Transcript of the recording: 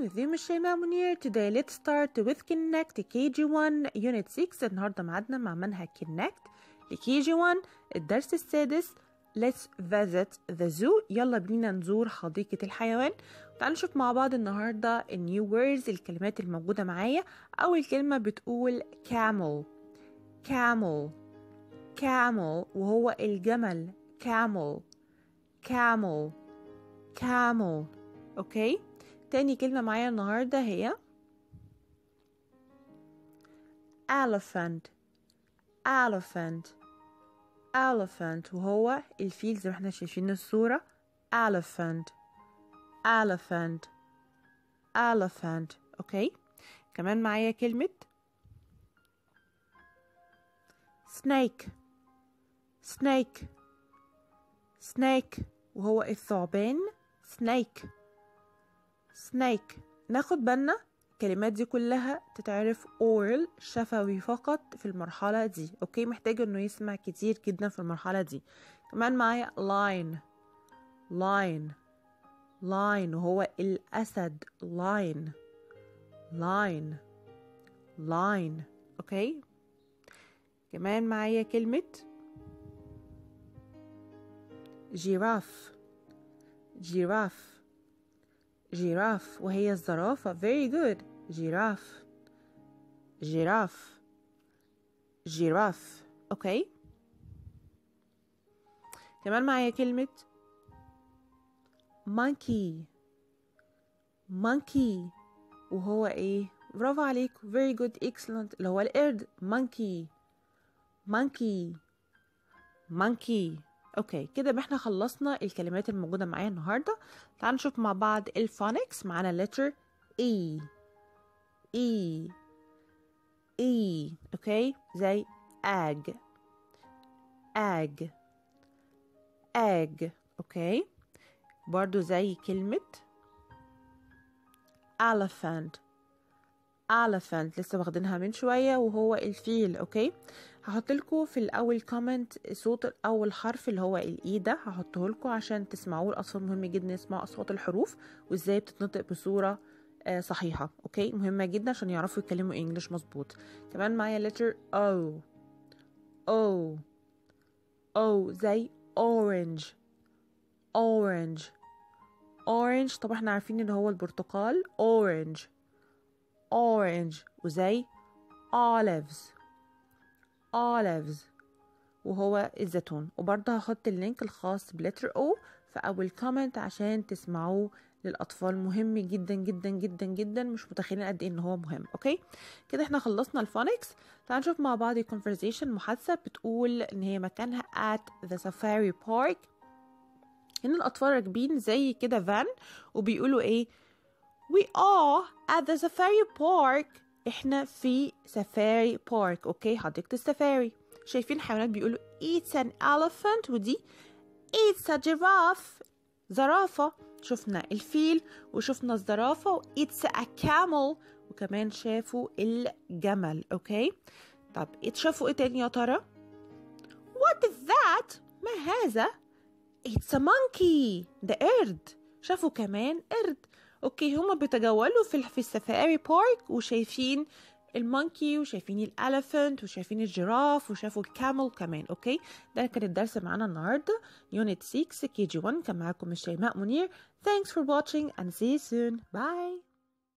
with you مش شيماء منير today let's start with connect KG1 unit 6 النهارده معادنا مع منهج connect لكي 1 الدرس السادس let's visit the zoo يلا بينا نزور حديقة الحيوان تعالوا نشوف مع بعض النهارده النيو words الكلمات الموجودة معايا أول كلمة بتقول camel camel camel وهو الجمل camel camel camel اوكي تاني كلمة معايا النهاردة هي elephant elephant elephant وهو الفيل زي ما احنا شايفين الصورة elephant elephant elephant اوكي كمان معايا كلمة snake snake snake وهو الثعبان snake snake ناخد بالنا الكلمات دي كلها تتعرف oral شفوي فقط في المرحلة دي اوكي محتاج انه يسمع كتير جدا في المرحلة دي كمان معايا line line line وهو الأسد line line line اوكي كمان معايا كلمة جيراف جيراف جيراف وهي الزرافة very good جيراف جيراف جيراف اوكي كمان معايا كلمة monkey monkey وهو ايه برافو عليك very good excellent اللي هو القرد monkey monkey monkey اوكي كده يبقى احنا خلصنا الكلمات الموجودة معايا النهاردة تعال نشوف مع بعض الفونكس معانا letter E E E اوكي زي egg egg egg اوكي برضو زي كلمة elephant elephant لسه واخدينها من شوية وهو الفيل اوكي هحط لكم في الاول كومنت صوت اول حرف اللي هو الاي ده هحطه لكم عشان تسمعوه الاطفال مهم جدا يسمعوا اصوات الحروف وازاي بتتنطق بصورة آه صحيحة اوكي مهمة جدا عشان يعرفوا يتكلموا انجلش مظبوط كمان معايا letter O O O زي orange orange orange طبعا احنا عارفين ان هو البرتقال orange orange وزي olives olives وهو الزيتون وبرضه هحط اللينك الخاص بلتر او في اول كومنت عشان تسمعوه للاطفال مهم جدا جدا جدا جدا مش متخيلين قد ايه ان هو مهم اوكي كده احنا خلصنا الفونكس تعالوا نشوف مع بعض الكونفرزيشن محادثه بتقول ان هي مكانها at the safari park هنا الاطفال راكبين زي كده فان وبيقولوا ايه We are at the safari park احنا في سفاري بارك اوكي حديقة السفاري شايفين حيوانات بيقولوا it's an elephant ودي it's a giraffe زرافة شفنا الفيل وشفنا الزرافة و it's a camel وكمان شافوا الجمل اوكي طب شافوا ايه تاني يا ترى what is that ما هذا it's a monkey ده قرد شافوا كمان قرد اوكي هما بيتجولوا في في السفاري بارك وشايفين المونكي وشايفين الاليفنت وشايفين الجراف وشافوا الكامل كمان اوكي ده كان الدرس معانا النهارده يونت 6 كي جي 1 كان معاكم الشيماء منير thanks for watching and see you soon bye